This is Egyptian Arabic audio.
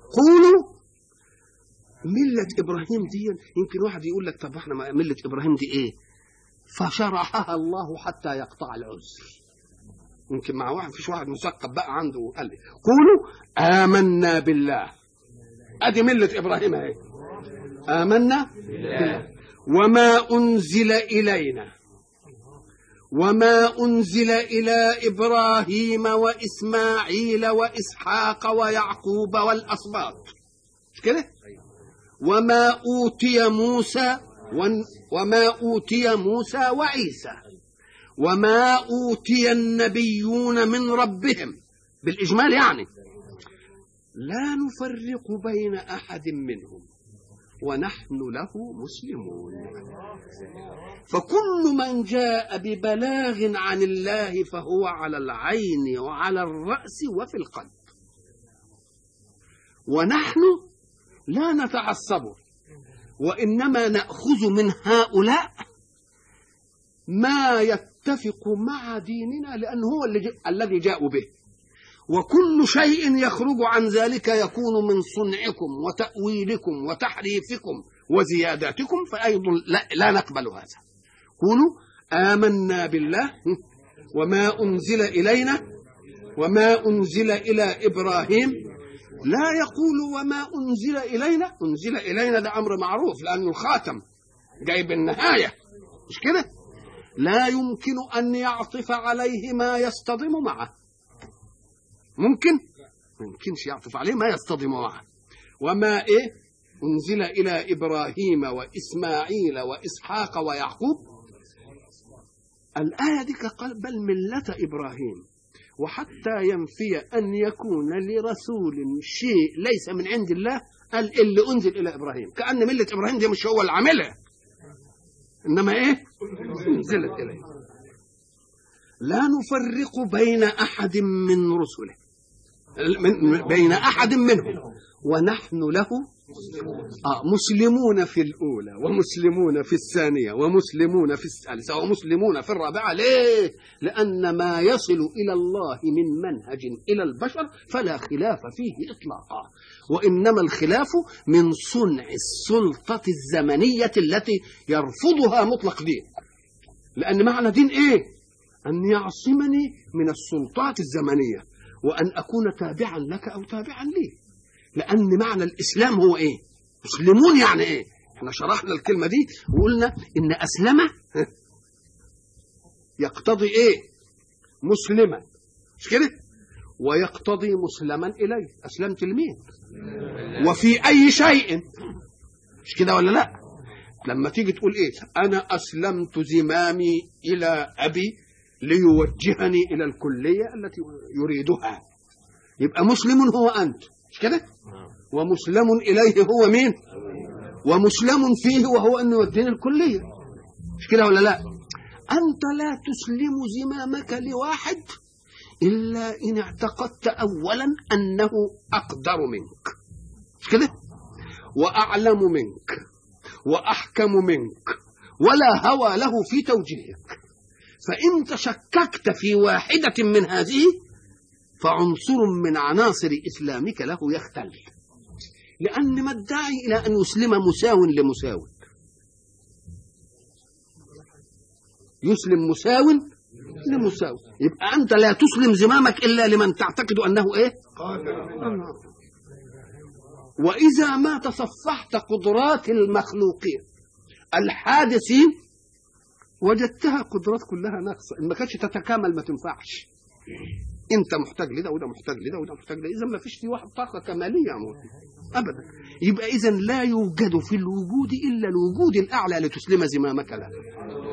قولوا ملة إبراهيم دي يمكن واحد يقول لك طب احنا ملة إبراهيم دي إيه؟ فشرحها الله حتى يقطع العذر يمكن مع واحد فيش واحد مثقف بقى عنده قال لي قولوا آمنا بالله أدي ملة إبراهيم أهي آمنا بالله وما أنزل إلينا وما أنزل إلى إبراهيم وإسماعيل وإسحاق ويعقوب والأسباط مش كده؟ وما أوتي موسى وما أوتي موسى وعيسى وما أوتي النبيون من ربهم بالإجمال يعني لا نفرق بين أحد منهم ونحن له مسلمون فكل من جاء ببلاغ عن الله فهو على العين وعلى الرأس وفي القلب ونحن لا نتعصب وإنما نأخذ من هؤلاء ما يتفق مع ديننا لأنه هو اللي جاء الذي جاءوا به وكل شيء يخرج عن ذلك يكون من صنعكم وتأويلكم وتحريفكم وزياداتكم فأيضا لا, لا نقبل هذا قولوا آمنا بالله وما أنزل إلينا وما أنزل إلى إبراهيم لا يقول وما أنزل إلينا أنزل إلينا ده أمر معروف لأنه الخاتم جايب النهاية مش كده لا يمكن أن يعطف عليه ما يصطدم معه ممكن ما يمكنش يعطف عليه ما يصطدم معه وما إيه أنزل إلى إبراهيم وإسماعيل وإسحاق ويعقوب الآية دي قال بل ملة إبراهيم وحتى ينفي أن يكون لرسول شيء ليس من عند الله قال اللي أنزل إلى إبراهيم كأن ملة إبراهيم دي مش هو اللي عاملها إنما إيه أنزلت إليه لا نفرق بين أحد من رسله من بين أحد منهم ونحن له آه مسلمون في الأولى ومسلمون في الثانية ومسلمون في الثالثة ومسلمون في الرابعة ليه؟ لأن ما يصل إلى الله من منهج إلى البشر فلا خلاف فيه إطلاقا وإنما الخلاف من صنع السلطة الزمنية التي يرفضها مطلق دين لأن معنى دين إيه؟ أن يعصمني من السلطات الزمنية وأن أكون تابعا لك أو تابعا لي لأن معنى الإسلام هو إيه؟ مسلمون يعني إيه؟ احنا شرحنا الكلمة دي وقلنا إن أسلم يقتضي إيه؟ مسلما مش كده؟ ويقتضي مسلما إليه أسلمت لمين؟ وفي أي شيء مش كده ولا لا؟ لما تيجي تقول إيه؟ أنا أسلمت زمامي إلى أبي ليوجهني إلى الكلية التي يريدها يبقى مسلم هو أنت مش كده؟ ومسلم إليه هو مين؟ ومسلم فيه وهو أنه يوديني الكلية مش كده ولا لا؟ أنت لا تسلم زمامك لواحد إلا إن اعتقدت أولا أنه أقدر منك مش كده؟ وأعلم منك وأحكم منك ولا هوى له في توجيهك فإن تشككت في واحدة من هذه فعنصر من عناصر إسلامك له يختل لأن ما الداعي إلى أن يسلم مساو لمساو يسلم مساو لمساو يبقى أنت لا تسلم زمامك إلا لمن تعتقد أنه إيه الله. وإذا ما تصفحت قدرات المخلوقين الحادثين وجدتها قدرات كلها ناقصة إن ما كانتش تتكامل ما تنفعش انت محتاج لده وده محتاج لده وده محتاج لده اذا ما فيش في واحد طاقه كماليه يا ابدا يبقى اذا لا يوجد في الوجود الا الوجود الاعلى لتسلم زمامك له